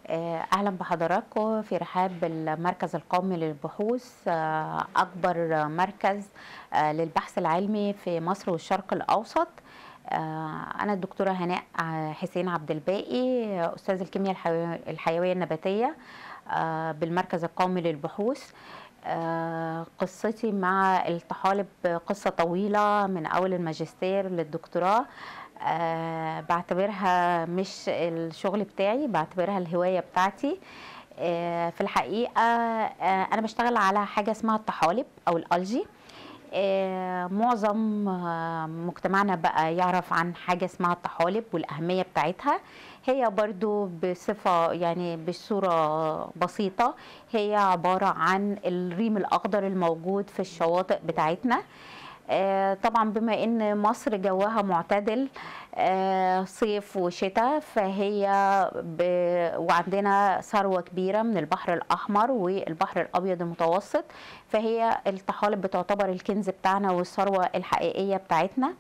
آه، أهلا بحضراتكم في رحاب المركز القومي للبحوث آه، أكبر مركز آه، للبحث العلمي في مصر والشرق الأوسط آه، أنا الدكتورة هناء آه، حسين عبد الباقي آه، أستاذ الكيمياء الحيو- الحيوية النباتية آه، بالمركز القومي للبحوث آه، قصتي مع الطحالب قصة طويلة من أول الماجستير للدكتوراه آه، بعتبرها مش الشغل بتاعي بعتبرها الهواية بتاعتي آه، في الحقيقة آه، أنا بشتغل على حاجة اسمها الطحالب أو الألجي آه، معظم آه، مجتمعنا بقى يعرف عن حاجة اسمها الطحالب والأهمية بتاعتها هي برضو بصفة يعني بصورة بسيطة هي عبارة عن الريم الأخضر الموجود في الشواطئ بتاعتنا آه، طبعا بما ان مصر جوها معتدل آه، صيف وشتاء فهي ب... وعندنا ثروه كبيره من البحر الاحمر والبحر الابيض المتوسط فهي الطحالب بتعتبر الكنز بتاعنا والثروه الحقيقيه بتاعتنا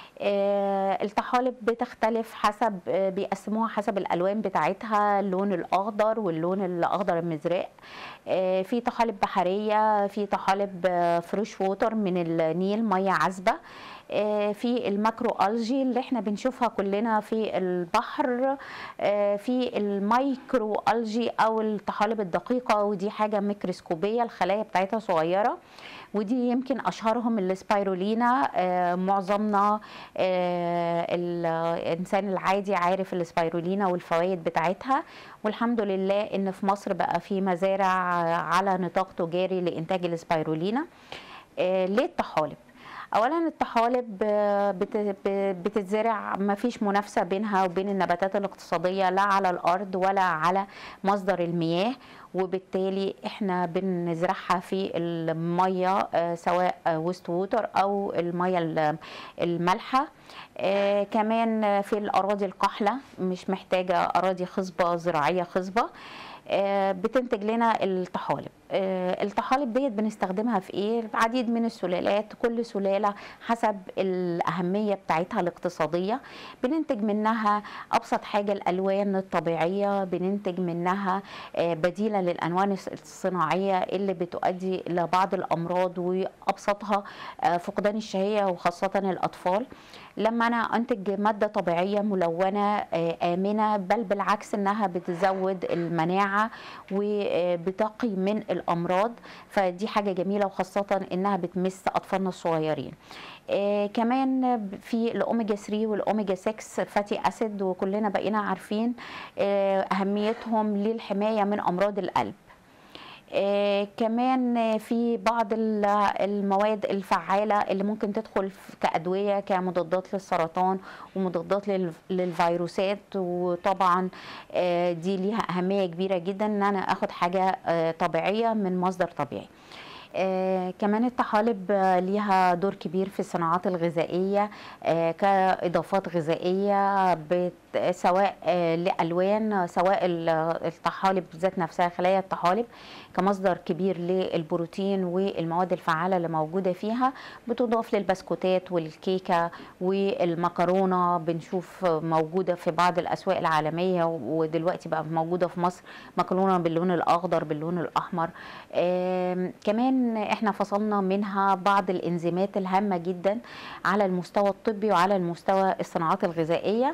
آه، الطحالب بتختلف حسب آه، بيقسموها حسب الالوان بتاعتها اللون الاخضر واللون الاخضر المزرق آه، في طحالب بحريه في طحالب آه، فريش ووتر من النيل ميه عذبه آه، في الماكرو الجي اللي احنا بنشوفها كلنا في البحر آه، في المايكرو الجي او الطحالب الدقيقه ودي حاجه ميكروسكوبيه الخلايا بتاعتها صغيره ودي يمكن اشهرهم السبايرولينا آه، معظمنا آه، الانسان العادي عارف السبايرولينا والفوائد بتاعتها والحمد لله ان في مصر بقى في مزارع على نطاق تجاري لانتاج السبايرولينا آه، ليه الطحالب اولا الطحالب آه، بت- ب- بتتزرع ما فيش منافسه بينها وبين النباتات الاقتصاديه لا على الارض ولا على مصدر المياه وبالتالي احنا بنزرعها في الميه آه، سواء ويست ووتر او الميه ال- المالحه آه، كمان آه، في الاراضي القحله مش محتاجه اراضي خصبه زراعيه خصبه آه، بتنتج لنا الطحالب آه، الطحالب ديت بنستخدمها في ايه عديد من السلالات كل سلاله حسب الاهميه بتاعتها الاقتصاديه بننتج منها ابسط حاجه الالوان الطبيعيه بننتج منها آه، بديله للالوان الص- الصناعيه اللي بتؤدي الى بعض الامراض وابسطها آه، فقدان الشهيه وخاصه الاطفال لما انا انتج ماده طبيعيه ملونه آه، امنه بل بالعكس انها بتزود المناعه وبتقي من الامراض فدي حاجه جميله وخاصه انها بتمس اطفالنا الصغيرين آه كمان في الاوميجا 3 والاوميجا 6 فاتي اسيد وكلنا بقينا عارفين آه اهميتهم للحمايه من امراض القلب آه كمان آه، في بعض ال- المواد الفعالة اللي ممكن تدخل في- كأدوية كمضادات للسرطان ومضادات لل- للفيروسات وطبعا آه، دي ليها أهمية كبيرة جدا إن أنا أخد حاجة آه، طبيعية من مصدر طبيعي آه كمان الطحالب آه، ليها دور كبير في الصناعات الغذائية آه كإضافات غذائية بت سواء آه لألوان آه، سواء ال- الطحالب ذات نفسها خلايا الطحالب كمصدر كبير للبروتين والمواد الفعالة اللي موجودة فيها بتضاف للبسكوتات والكيكة والمكرونة بنشوف موجودة في بعض الأسواق العالمية ودلوقتي بقى موجودة في مصر مكرونة باللون الأخضر باللون الأحمر آم، كمان احنا فصلنا منها بعض الانزيمات الهامة جدا على المستوى الطبي وعلى المستوى الصناعات الغذائية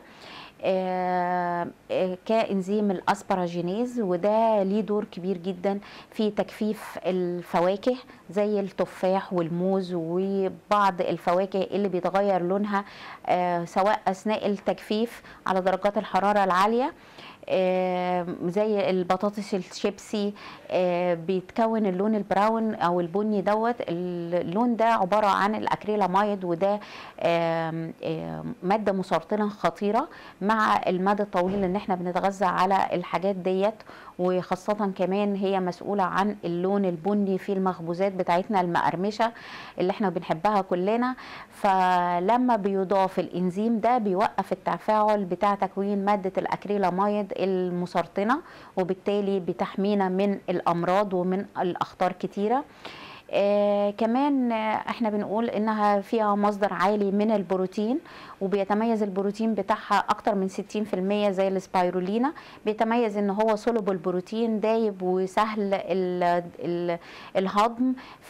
آه، آه، كانزيم الاسبراجينيز وده ليه دور كبير جدا في تجفيف الفواكه زي التفاح والموز وبعض الفواكه اللي بيتغير لونها آه، سواء اثناء التجفيف على درجات الحراره العاليه آه، زي البطاطس الشيبسي آه، بيتكون اللون البراون او البني دوت اللون ده عباره عن الاكريلاميد وده آم، آم، ماده مسرطنه خطيره مع المدى الطويل ان احنا بنتغذى على الحاجات ديت وخاصة كمان هي مسؤولة عن اللون البني في المخبوزات بتاعتنا المقرمشة اللي احنا بنحبها كلنا فلما بيضاف الانزيم ده بيوقف التفاعل بتاع تكوين مادة الاكريلاميد المسرطنة وبالتالي بتحمينا من الامراض ومن الاخطار كتيرة آه كمان آه، احنا بنقول انها فيها مصدر عالي من البروتين وبيتميز البروتين بتاعها اكتر من 60% زي السبايرولينا بيتميز ان هو سولوب البروتين دايب وسهل ال ال الهضم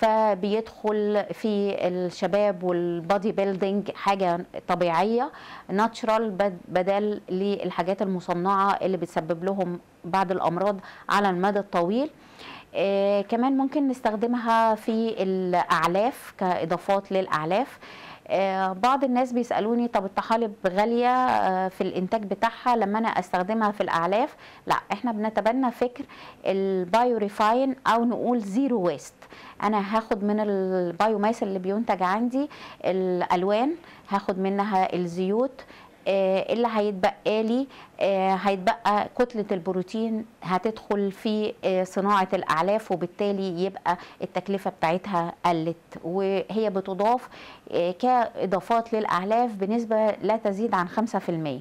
فبيدخل في الشباب والبادي بيلدينج حاجه طبيعيه ناتشرال بدل للحاجات المصنعه اللي بتسبب لهم بعض الامراض على المدى الطويل آه كمان ممكن نستخدمها في الاعلاف كاضافات للاعلاف آه بعض الناس بيسالوني طب الطحالب غاليه آه في الانتاج بتاعها لما انا استخدمها في الاعلاف لا احنا بنتبنى فكر البايو ريفاين او نقول زيرو ويست انا هاخد من البايوماس اللي بينتج عندي الالوان هاخد منها الزيوت آه اللي هيتبقى لي آه هيتبقى كتلة البروتين هتدخل في آه صناعة الأعلاف وبالتالي يبقى التكلفة بتاعتها قلت وهي بتضاف كإضافات للأعلاف بنسبة لا تزيد عن 5%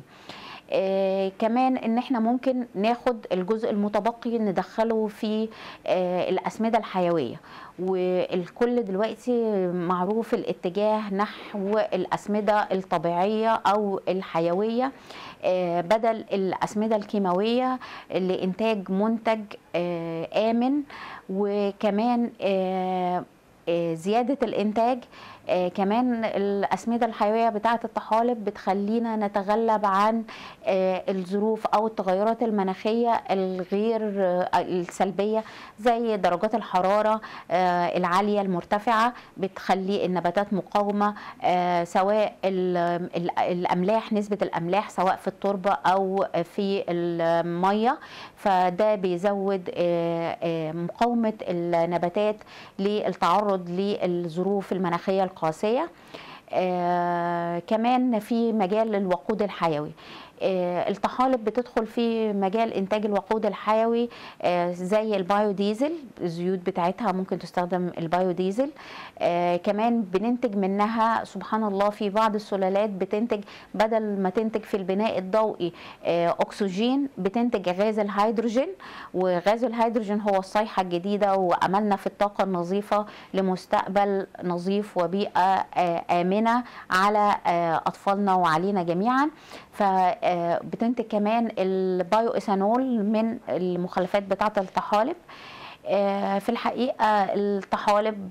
آه كمان ان احنا ممكن ناخد الجزء المتبقي ندخله في آه الاسمده الحيويه والكل دلوقتي معروف الاتجاه نحو الاسمده الطبيعيه او الحيويه آه بدل الاسمده الكيماويه لانتاج منتج آه امن وكمان آه زياده الانتاج آه كمان الأسمدة الحيوية بتاعة الطحالب بتخلينا نتغلب عن آه الظروف أو التغيرات المناخية الغير آه السلبية زي درجات الحرارة آه العالية المرتفعة بتخلي النباتات مقاومة آه سواء الأملاح نسبة الأملاح سواء في التربة أو في المية فده بيزود آه آه مقاومة النباتات للتعرض للظروف المناخية القاسية آه كمان في مجال الوقود الحيوي آه الطحالب بتدخل في مجال انتاج الوقود الحيوي آه زي البايو ديزل الزيوت بتاعتها ممكن تستخدم البايو ديزل آه كمان بننتج منها سبحان الله في بعض السلالات بتنتج بدل ما تنتج في البناء الضوئي اكسجين بتنتج غاز الهيدروجين وغاز الهيدروجين هو الصيحه الجديده واملنا في الطاقه النظيفه لمستقبل نظيف وبيئه امنه على اطفالنا وعلينا جميعا فبتنتج كمان البايو ايثانول من المخلفات بتاعه الطحالب في الحقيقة الطحالب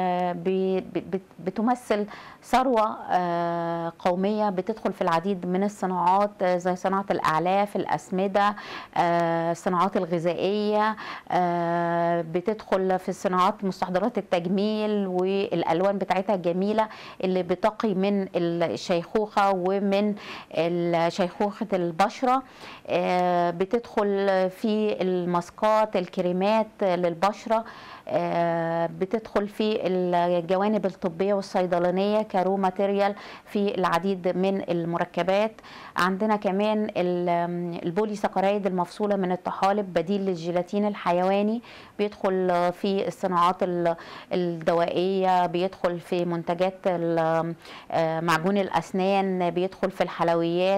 بتمثل ثروة قومية بتدخل في العديد من الصناعات زي صناعة الأعلاف الأسمدة الصناعات الغذائية بتدخل في صناعات مستحضرات التجميل والألوان بتاعتها الجميلة اللي بتقي من الشيخوخة ومن شيخوخة البشرة بتدخل في الماسكات الكريمات للبشرة بتدخل في الجوانب الطبية والصيدلانية كرو ماتيريال في العديد من المركبات عندنا كمان البولي سكرايد المفصولة من الطحالب بديل للجيلاتين الحيواني بيدخل في الصناعات الدوائية بيدخل في منتجات معجون الأسنان بيدخل في الحلويات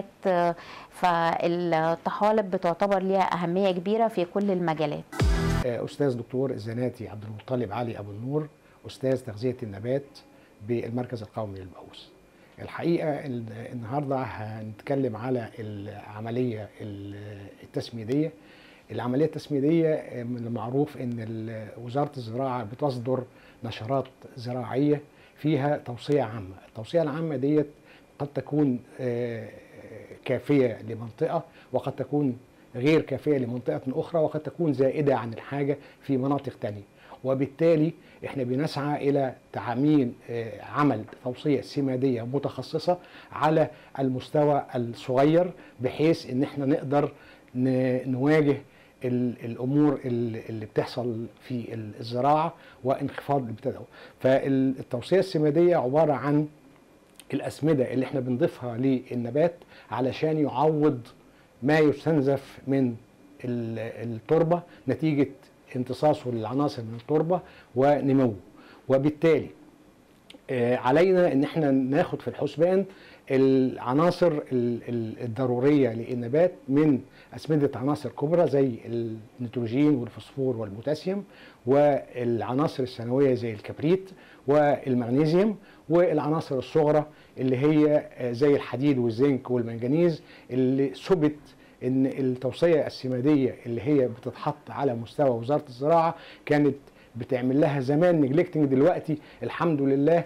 فالطحالب بتعتبر ليها أهمية كبيرة في كل المجالات استاذ دكتور الزناتي عبد المطلب علي ابو النور استاذ تغذيه النبات بالمركز القومي للبحوث الحقيقه النهارده هنتكلم على العمليه التسميديه العمليه التسميديه من المعروف ان وزاره الزراعه بتصدر نشرات زراعيه فيها توصيه عامه التوصيه العامه ديت قد تكون كافيه لمنطقه وقد تكون غير كافية لمنطقة أخرى وقد تكون زائدة عن الحاجة في مناطق تانية وبالتالي احنا بنسعى إلى تعميم عمل توصية سمادية متخصصة على المستوى الصغير بحيث ان احنا نقدر نواجه الامور اللي بتحصل في الزراعه وانخفاض الابتداء فالتوصيه السماديه عباره عن الاسمده اللي احنا بنضيفها للنبات علشان يعوض ما يستنزف من التربة نتيجة امتصاصه للعناصر من التربة ونموه وبالتالي آه، علينا ان احنا ناخد في الحسبان العناصر ال- ال- الضروريه للنبات من اسمده عناصر كبرى زي النيتروجين والفوسفور والبوتاسيوم والعناصر الثانويه زي الكبريت والمغنيسيوم والعناصر الصغرى اللي هي آه، زي الحديد والزنك والمنجنيز اللي ثبت ان التوصيه السماديه اللي هي بتتحط على مستوى وزاره الزراعه كانت بتعمل لها زمان نجلكتنج دلوقتي الحمد لله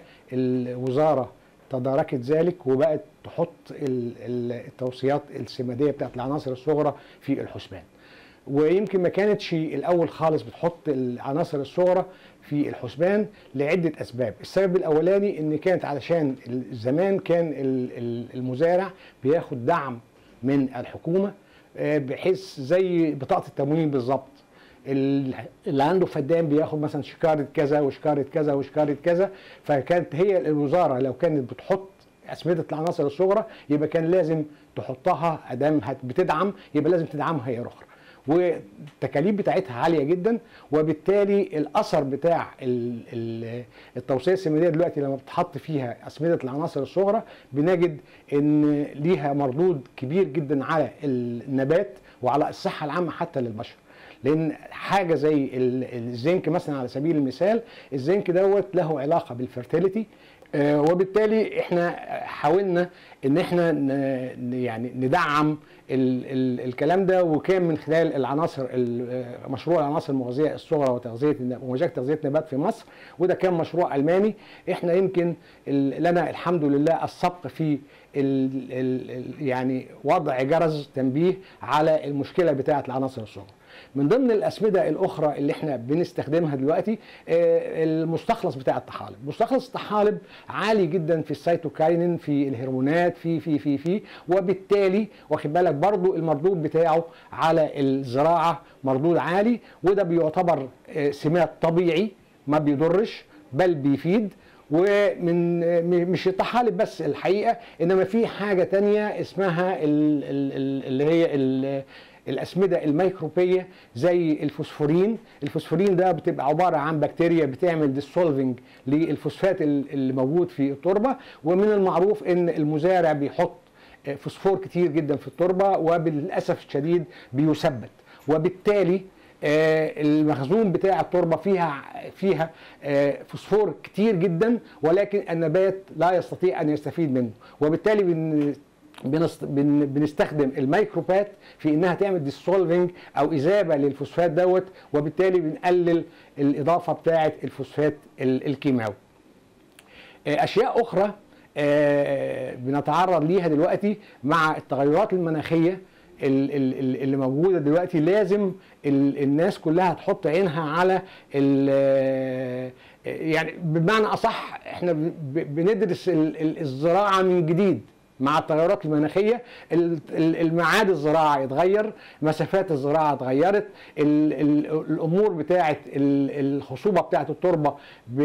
الوزاره تداركت ذلك وبقت تحط ال- ال- التوصيات السماديه بتاعت العناصر الصغرى في الحسبان ويمكن ما كانتش الاول خالص بتحط العناصر الصغرى في الحسبان لعده اسباب السبب الاولاني ان كانت علشان زمان كان ال- ال- المزارع بياخد دعم من الحكومه آه، بحيث زي بطاقه التموين بالظبط ال- اللي عنده فدان بياخد مثلا شكاره كذا وشكاره كذا وشكاره كذا فكانت هي الوزاره لو كانت بتحط اسمده العناصر الصغرى يبقى كان لازم تحطها ادام هت- بتدعم يبقى لازم تدعمها هي اخرى والتكاليف بتاعتها عاليه جدا وبالتالي الاثر بتاع ال- ال- التوصيه السماديه دلوقتي لما بتحط فيها اسمده العناصر الصغرى بنجد ان ليها مردود كبير جدا على النبات وعلى الصحه العامه حتى للبشر لان حاجه زي ال- الزنك مثلا على سبيل المثال الزنك دوت له علاقه بالفرتيليتي آه، وبالتالي احنا حاولنا ان احنا ن- يعني ندعم ال ال الكلام ده وكان من خلال العناصر ال- آه، مشروع العناصر المغذيه الصغرى وتغذيه الن- ومجال تغذيه النبات في مصر وده كان مشروع الماني احنا يمكن ال- لنا الحمد لله السبق في ال ال ال يعني وضع جرس تنبيه على المشكله بتاعه العناصر الصغرى من ضمن الاسمده الاخرى اللي احنا بنستخدمها دلوقتي آه، المستخلص بتاع الطحالب مستخلص الطحالب عالي جدا في السيتوكاينين في الهرمونات في في في في وبالتالي واخد بالك برضو المردود بتاعه على الزراعه مردود عالي وده بيعتبر آه، سمات طبيعي ما بيضرش بل بيفيد ومن م- مش الطحالب بس الحقيقه انما في حاجه تانية اسمها ال- ال- ال- اللي هي ال- الاسمده الميكروبيه زي الفوسفورين الفوسفورين ده بتبقى عباره عن بكتيريا بتعمل ديسولفنج للفوسفات ال- اللي موجود في التربه ومن المعروف ان المزارع بيحط فوسفور كتير جدا في التربه وبالاسف الشديد بيثبت وبالتالي آه، المخزون بتاع التربه فيها فيها آه، فوسفور كتير جدا ولكن النبات لا يستطيع ان يستفيد منه وبالتالي بن بنست... بن... بنستخدم الميكروبات في انها تعمل ديسولفنج او اذابه للفوسفات دوت وبالتالي بنقلل الاضافه بتاعه الفوسفات ال... الكيماوي. آه، اشياء اخرى آه، بنتعرض ليها دلوقتي مع التغيرات المناخيه ال- ال- ال- اللي موجوده دلوقتي لازم ال- الناس كلها تحط عينها على ال- يعني بمعنى اصح احنا ب- ب- بندرس ال- ال- الزراعه من جديد مع التغيرات المناخيه ال- ال- الميعاد الزراعه يتغير مسافات الزراعه اتغيرت ال- ال- الامور بتاعه ال- الخصوبه بتاعه التربه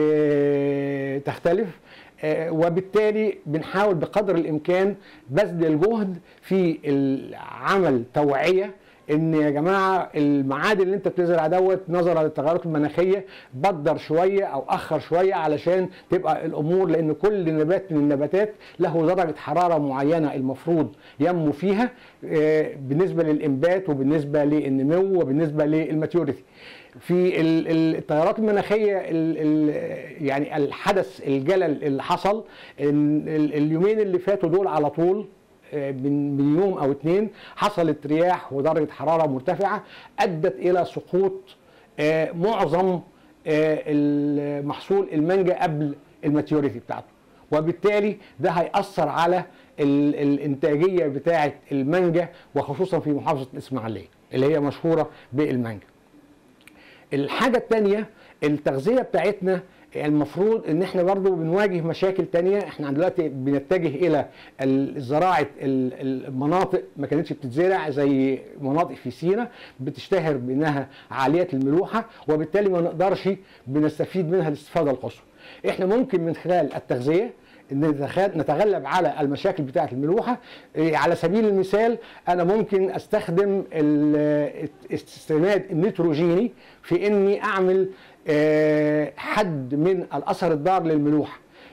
بتختلف آه، وبالتالي بنحاول بقدر الامكان بذل الجهد في عمل توعيه ان يا جماعه الميعاد اللي انت بتزرع دوت نظرا للتغيرات المناخيه بدر شويه او اخر شويه علشان تبقى الامور لان كل نبات من النباتات له درجه حراره معينه المفروض ينمو فيها آه، بالنسبه للانبات وبالنسبه للنمو وبالنسبه للماتيوريتي. في ال- ال- التغيرات المناخيه ال- ال- يعني الحدث الجلل اللي حصل ال- ال- اليومين اللي فاتوا دول على طول آه، من من يوم او اتنين حصلت رياح ودرجه حراره مرتفعه ادت الى سقوط آه، معظم آه، المحصول المانجا قبل الماتيوريتي بتاعته وبالتالي ده هيأثر على ال- الانتاجيه بتاعه المانجا وخصوصا في محافظه الاسماعيليه اللي هي مشهوره بالمانجا. الحاجة التانية التغذية بتاعتنا المفروض ان احنا برضو بنواجه مشاكل تانية احنا دلوقتي بنتجه الى ال- زراعة ال- المناطق ما كانتش بتتزرع زي مناطق في سينا بتشتهر بانها عالية الملوحة وبالتالي ما نقدرش بنستفيد منها الاستفادة القصوى احنا ممكن من خلال التغذية نتخ- نتغلب على المشاكل بتاعه الملوحه إيه، على سبيل المثال انا ممكن استخدم ال- الاستماد النيتروجيني في اني اعمل آه، حد من الاثر الضار للملوحه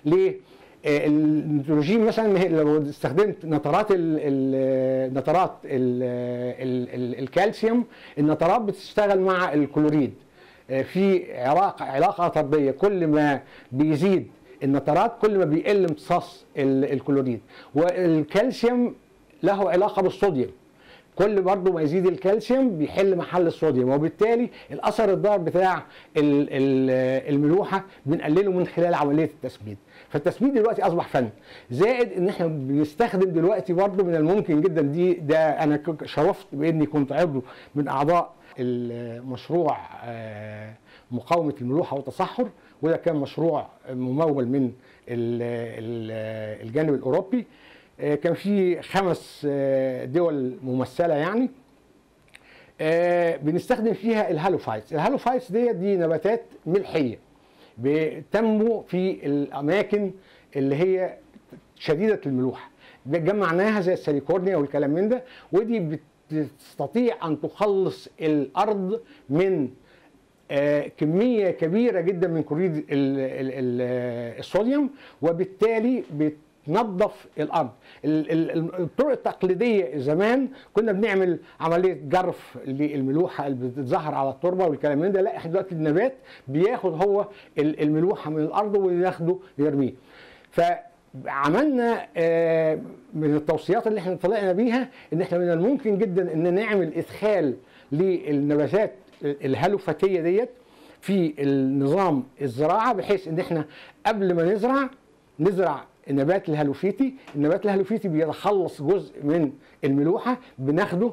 ليه؟ آه، النيتروجين مثلا هي- لو استخدمت نترات ال ال نترات ال ال ال الكالسيوم النترات بتشتغل مع الكلوريد آه، في علاقه علاقه طرديه كل ما بيزيد النترات كل ما بيقل امتصاص ال- الكلوريد والكالسيوم له علاقه بالصوديوم كل برضه ما يزيد الكالسيوم بيحل محل الصوديوم وبالتالي الاثر الضار بتاع ال- ال- الملوحه بنقلله من خلال عمليه التثبيت فالتثبيت دلوقتي اصبح فن زائد ان احنا بنستخدم دلوقتي برضه من الممكن جدا دي ده انا ك- شرفت باني كنت عضو من اعضاء المشروع آه، مقاومه الملوحه والتصحر وده كان مشروع ممول من ال- ال- الجانب الاوروبي آه، كان في خمس آه، دول ممثله يعني آه، بنستخدم فيها الهالوفايتس الهالوفايتس دي دي نباتات ملحيه بتنمو في الاماكن اللي هي شديده الملوحه جمعناها زي الساليكورنيا والكلام من ده ودي بتستطيع ان تخلص الارض من آه، كميه كبيره جدا من كلوريد ال- ال- ال- الصوديوم وبالتالي بتنظف الارض ال- ال- ال- الطرق التقليديه زمان كنا بنعمل عمليه جرف للملوحه اللي بتتظهر على التربه والكلام من ده لا احنا دلوقتي النبات بياخد هو ال- الملوحه من الارض وياخده يرميه فعملنا آه، من التوصيات اللي احنا طلعنا بيها ان احنا من الممكن جدا ان نعمل ادخال للنباتات الهلوفاتيه ديت في النظام الزراعه بحيث ان احنا قبل ما نزرع نزرع النبات الهلوفيتي النبات الهلوفيتي بيتخلص جزء من الملوحه بناخده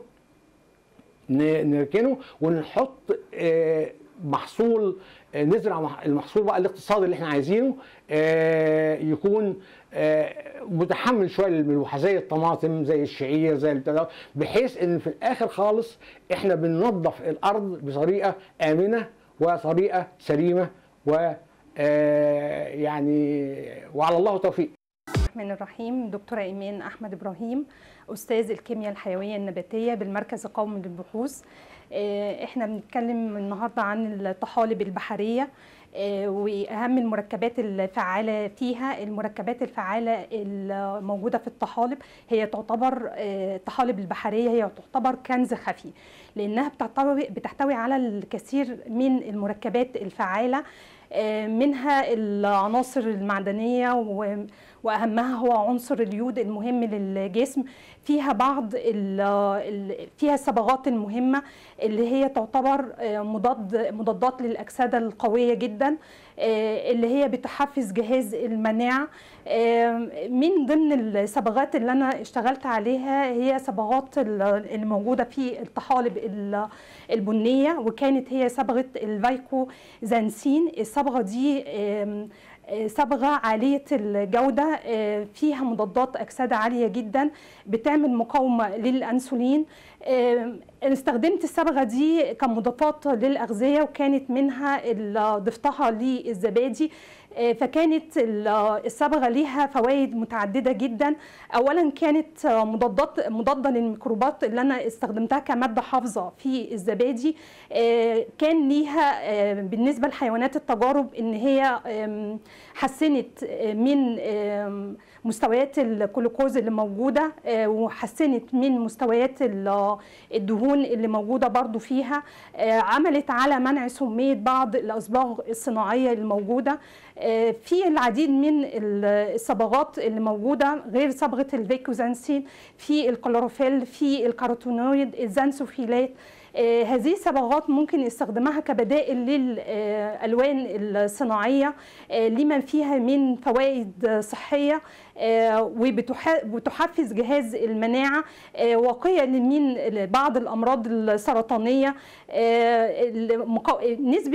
ن- نركنه ونحط آه، محصول آه، نزرع مح- المحصول بقى الاقتصادي اللي احنا عايزينه آه، يكون آه، متحمل شويه للملوحه زي الطماطم زي الشعير زي البتاع ده، بحيث ان في الاخر خالص احنا بننظف الارض بطريقه امنه وطريقه سليمه و آه، يعني وعلى الله توفيق الرحمن الرحيم دكتورة إيمان أحمد إبراهيم أستاذ الكيمياء الحيوية النباتية بالمركز القومي للبحوث آه، إحنا بنتكلم النهاردة عن الطحالب البحرية آه، وأهم المركبات الفعالة فيها المركبات الفعالة الموجودة في الطحالب هي تعتبر آه، الطحالب البحرية هي تعتبر كنز خفي لأنها بتحتوي بتحتوي على الكثير من المركبات الفعالة آه، منها العناصر المعدنية و- واهمها هو عنصر اليود المهم للجسم فيها بعض ال- ال- فيها الصبغات المهمه اللي هي تعتبر آه، مضاد مضادات للاكسده القويه جدا آه، اللي هي بتحفز جهاز المناعه آه، من ضمن الصبغات اللي انا اشتغلت عليها هي صبغات ال- اللي موجوده في الطحالب ال- البنيه وكانت هي صبغه الفايكو زانسين الصبغه دي آم، آه، صبغه عاليه الجوده آه، فيها مضادات اكسده عاليه جدا بتعمل مقاومه للانسولين آه، استخدمت الصبغه دي كمضادات للاغذيه وكانت منها اللي ضفتها للزبادي آه، فكانت ال- الصبغه ليها فوائد متعدده جدا اولا كانت آه، مضادات مضاده للميكروبات اللي انا استخدمتها كماده حافظه في الزبادي آه، كان ليها آه، بالنسبه لحيوانات التجارب ان هي آم، حسنت آه، من آم، مستويات الجلوكوز اللي موجوده آه، وحسنت من مستويات ال- الدهون اللي موجوده برضو فيها آه، عملت على منع سميه بعض الاصباغ الصناعيه الموجوده آه، في العديد من ال- الصبغات اللي موجوده غير صبغه الفيكوزانسين في الكلوروفيل في الكاروتينويد الزانسوفيلات آه، هذه الصبغات ممكن استخدامها كبدائل للالوان الصناعيه آه، لما فيها من فوائد صحيه آه، وبتح- وتحفز جهاز المناعه آه، واقيه من بعض الامراض السرطانيه آه، المقا- نسبه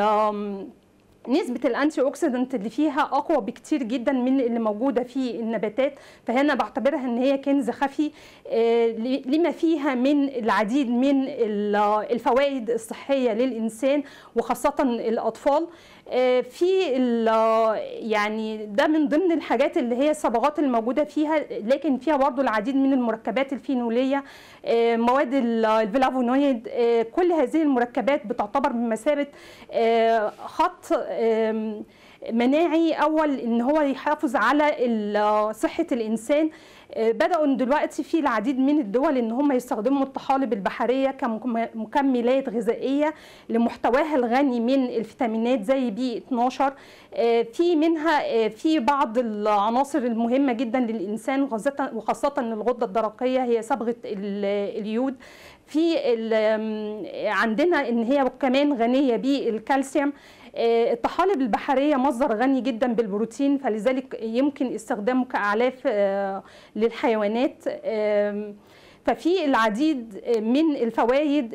ال- نسبة الانتي اوكسيدنت اللي فيها اقوى بكتير جدا من اللي موجودة في النباتات فهنا بعتبرها ان هي كنز خفي آه، ل- لما فيها من العديد من ال- الفوائد الصحية للانسان وخاصة الاطفال آه، في ال- يعني ده من ضمن الحاجات اللي هي الصبغات الموجودة فيها لكن فيها برضو العديد من المركبات الفينولية آه، مواد ال- الفلافونويد آه، كل هذه المركبات بتعتبر بمثابة آه، خط آم، مناعي اول ان هو يحافظ على ال- صحه الانسان آه، بداوا دلوقتي في العديد من الدول ان هم يستخدموا الطحالب البحريه كمكملات غذائيه لمحتواها الغني من الفيتامينات زي بي 12 آه، في منها آه، في بعض العناصر المهمه جدا للانسان وخاصه وخاصه الغده الدرقيه هي صبغه ال- اليود في ال- آم، عندنا ان هي كمان غنيه بالكالسيوم آه، الطحالب البحريه مصدر غني جدا بالبروتين فلذلك يمكن استخدامه كاعلاف آه، للحيوانات آم، ففي العديد من الفوائد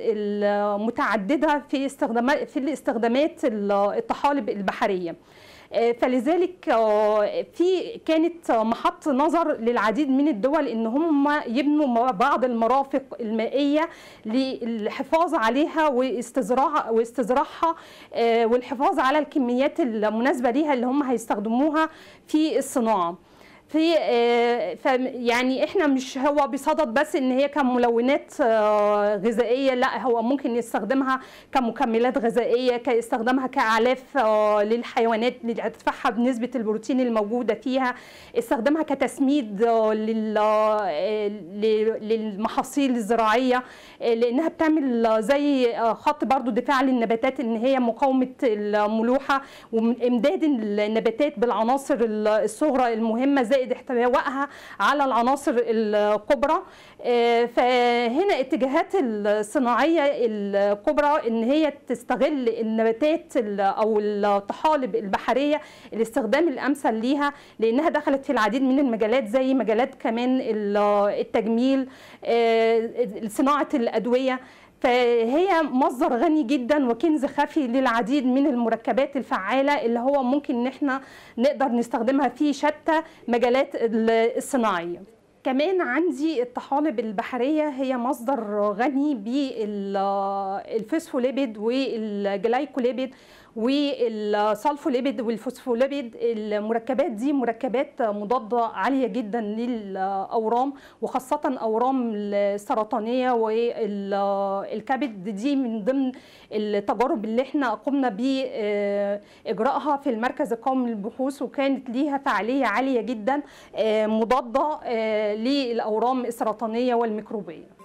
المتعدده في استخدامات في الاستخدامات الطحالب البحريه آه، فلذلك آه، في كانت محط نظر للعديد من الدول ان هم يبنوا بعض المرافق المائيه للحفاظ عليها واستزراع واستزراعها آه، والحفاظ على الكميات المناسبه ليها اللي هم هيستخدموها في الصناعه في آه، ف يعني احنا مش هو بصدد بس ان هي كملونات آه، غذائيه لا هو ممكن يستخدمها كمكملات غذائيه كيستخدمها كاعلاف آه، للحيوانات لارتفاعها بنسبه البروتين الموجوده فيها استخدامها كتسميد آه، لل- آه، ل- للمحاصيل الزراعيه آه، لانها بتعمل آه، زي آه، خط برضو دفاع للنباتات ان هي مقاومه الملوحه وامداد النباتات بالعناصر الصغرى المهمه زائد احتوائها على العناصر الكبرى آه، فهنا اتجاهات الصناعيه الكبرى ان هي تستغل النباتات ال- او الطحالب البحريه الاستخدام الامثل ليها لانها دخلت في العديد من المجالات زي مجالات كمان ال- التجميل آه، صناعه الادويه فهي مصدر غني جدا وكنز خفي للعديد من المركبات الفعاله اللي هو ممكن ان احنا نقدر نستخدمها في شتى مجالات ال- الصناعيه كمان عندي الطحالب البحريه هي مصدر غني بالفوسفوليبيد والجلايكوليبيد والسلفوليبيد والفوسفوليبيد المركبات دي مركبات مضاده عاليه جدا للاورام وخاصه اورام السرطانيه والكبد دي من ضمن التجارب اللي احنا قمنا باجراءها في المركز القومي للبحوث وكانت ليها فعاليه عاليه جدا آه، مضاده آه، للاورام السرطانيه والميكروبيه